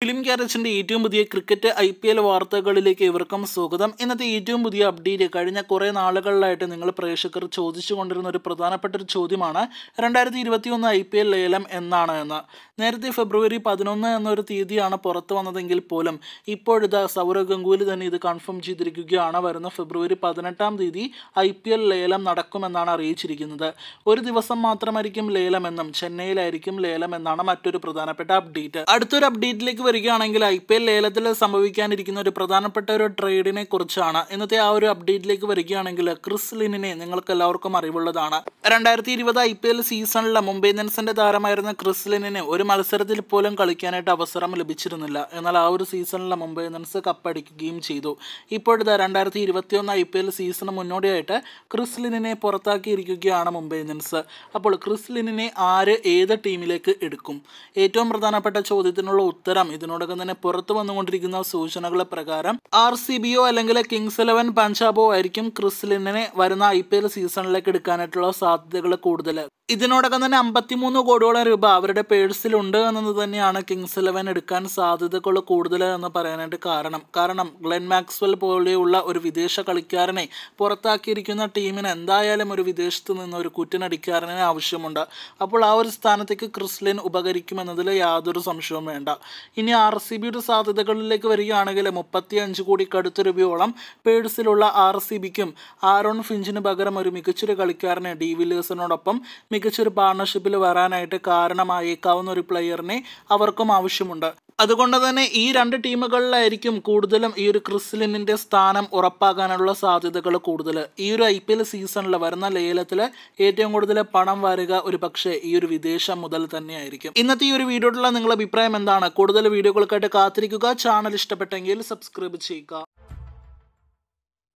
film ക്യാരച്ചിന്റെ ഏറ്റവും പുതിയ cricket I P L വാർത്തകളിലേക്ക് ഇവർക്കും സ്വാഗതം ഇന്നത്തെ ഏറ്റവും പുതിയ അപ്ഡേറ്റ് കഴിഞ്ഞ കുറേ നാളുകളിലായിട്ട് നിങ്ങൾ പ്രേക്ഷകർ ചോദിച്ചു കൊണ്ടിരുന്ന ഒരു പ്രധാനപ്പെട്ട ഒരു ചോദ്യമാണ് രണ്ടായിരത്തി ഇരുപത്തി ഒന്ന് ഐ പി എൽ ലേലം എന്നാണ് എന്ന് നേരത്തെ ഫെബ്രുവരി പതിനൊന്ന് എന്നൊരു തീയതിയാണ് പുറത്തു വന്നതെങ്കിൽ പോലും ഇപ്പോഴിതാ സൗരവ് ഗംഗുലി തന്നെ ഇത് കൺഫേം ചെയ്തിരിക്കുകയാണ് വരുന്ന ഫെബ്രുവരി പതിനെട്ടാം തീയതി ഐ പി എൽ ലേലം നടക്കുമെന്നാണ് അറിയിച്ചിരിക്കുന്നത് ഒരു ദിവസം മാത്രമായിരിക്കും ലേലം എന്നും ചെന്നൈയിലായിരിക്കും ലേലം എന്നാണ് മറ്റൊരു പ്രധാനപ്പെട്ട അപ്ഡേറ്റ് അടുത്തൊരു അപ്ഡേറ്റിലേക്ക് വരികയാണെങ്കിൽ ഐ പി എൽ ലേലത്തിൽ സംഭവിക്കാനിരിക്കുന്ന ഒരു പ്രധാനപ്പെട്ട ഒരു ട്രേഡിനെ കുറിച്ചാണ് ഇന്നത്തെ ആ ഒരു അപ്ഡേറ്റിലേക്ക് വരികയാണെങ്കിൽ ക്രിസ് ലിനിനെ നിങ്ങൾക്ക് എല്ലാവർക്കും അറിവുള്ളതാണ് രണ്ടായിരത്തി ഇരുപത് ഐ പി എൽ സീസണിൽ മുംബൈ ഇന്ത്യൻസിന്റെ താരമായിരുന്ന ക്രിസ് ലിനിന് ഒരു മത്സരത്തിൽ പോലും കളിക്കാനായിട്ട് അവസരം ലഭിച്ചിരുന്നില്ല എന്നാൽ ആ ഒരു സീസണിൽ മുംബൈ ഇന്ത്യൻസ് കപ്പടിക്കുകയും ചെയ്തു ഇപ്പോഴത്തെ രണ്ടായിരത്തി ഇരുപത്തി ഒന്ന് ഐ പി എൽ സീസണ് മുന്നോടിയായിട്ട് ക്രിസ് ലിനിനെ പുറത്താക്കിയിരിക്കുകയാണ് മുംബൈ ഇന്ത്യൻസ് അപ്പോൾ ക്രിസ് ലിനിനെ ആര് ഏത് ടീമിലേക്ക് എടുക്കും ഏറ്റവും പ്രധാനപ്പെട്ട ചോദ്യത്തിനുള്ള ഉത്തരം ഇതിനോടകം തന്നെ പുറത്തു വന്നുകൊണ്ടിരിക്കുന്ന സൂചനകളെ പ്രകാരം ആർ സി ബിയോ അല്ലെങ്കിൽ കിങ്സ് ഇലവൻ പഞ്ചാബോ ആയിരിക്കും ക്രിസ് ലിനിനെ വരുന്ന ഐ പി എൽ സീസണിലേക്ക് എടുക്കാനായിട്ടുള്ള സാധ്യതകൾ കൂടുതൽ ഇതിനോടകം തന്നെ അമ്പത്തിമൂന്ന് കോടിയോളം രൂപ അവരുടെ പേഴ്സിലുണ്ട് എന്നത് തന്നെയാണ് കിങ്സ് ഇലവൻ എടുക്കാൻ സാധ്യതകൾ കൂടുതൽ എന്ന് പറയാനായിട്ട് കാരണം കാരണം ഗ്ലെൻ മാക്സ്വൽ പോലെയുള്ള ഒരു വിദേശ കളിക്കാരനെ പുറത്താക്കിയിരിക്കുന്ന ടീമിന് എന്തായാലും ഒരു വിദേശത്ത് നിന്ന് ഒരു കുറ്റനടിക്കാരനെ ആവശ്യമുണ്ട് അപ്പോൾ ആ ഒരു സ്ഥാനത്തേക്ക് ക്രിസ്ലിൻ ഉപകരിക്കുമെന്നതിൽ യാതൊരു സംശയവും വേണ്ട ഇനി ആർ സി ബിയുടെ സാധ്യതകളിലേക്ക് വരികയാണെങ്കിൽ മുപ്പത്തി അഞ്ച് കോടി കടുത്ത രൂപയോളം പേഴ്സിലുള്ള ആർ സി ബിക്കും ആരോൺ ഫിഞ്ചിന് പകരം ഒരു മികച്ചൊരു കളിക്കാരനെ ഡി വില്ലേഴ്സിനോടൊപ്പം മികച്ചൊരു പാർട്ണർഷിപ്പിൽ വരാനായിട്ട് കാരണമായേക്കാവുന്ന ഒരു പ്ലെയറിനെ അവർക്കും ആവശ്യമുണ്ട് അതുകൊണ്ട് തന്നെ ഈ രണ്ട് ടീമുകളിലായിരിക്കും കൂടുതലും ഈ ഒരു ക്രിസ്ലിനിൻ്റെ സ്ഥാനം ഉറപ്പാക്കാനുള്ള സാധ്യതകൾ കൂടുതൽ ഈ ഒരു ഐ പി എൽ സീസണിൽ വരുന്ന ലേലത്തിൽ ഏറ്റവും കൂടുതൽ പണം വരിക ഒരു പക്ഷേ ഈ ഒരു വിദേശം മുതൽ തന്നെയായിരിക്കും ഇന്നത്തെ ഈ ഒരു വീഡിയോയിലുള്ള നിങ്ങളുടെ അഭിപ്രായം എന്താണ് കൂടുതൽ വീഡിയോകൾക്കായിട്ട് കാത്തിരിക്കുക ചാനൽ ഇഷ്ടപ്പെട്ടെങ്കിൽ സബ്സ്ക്രൈബ് ചെയ്യുക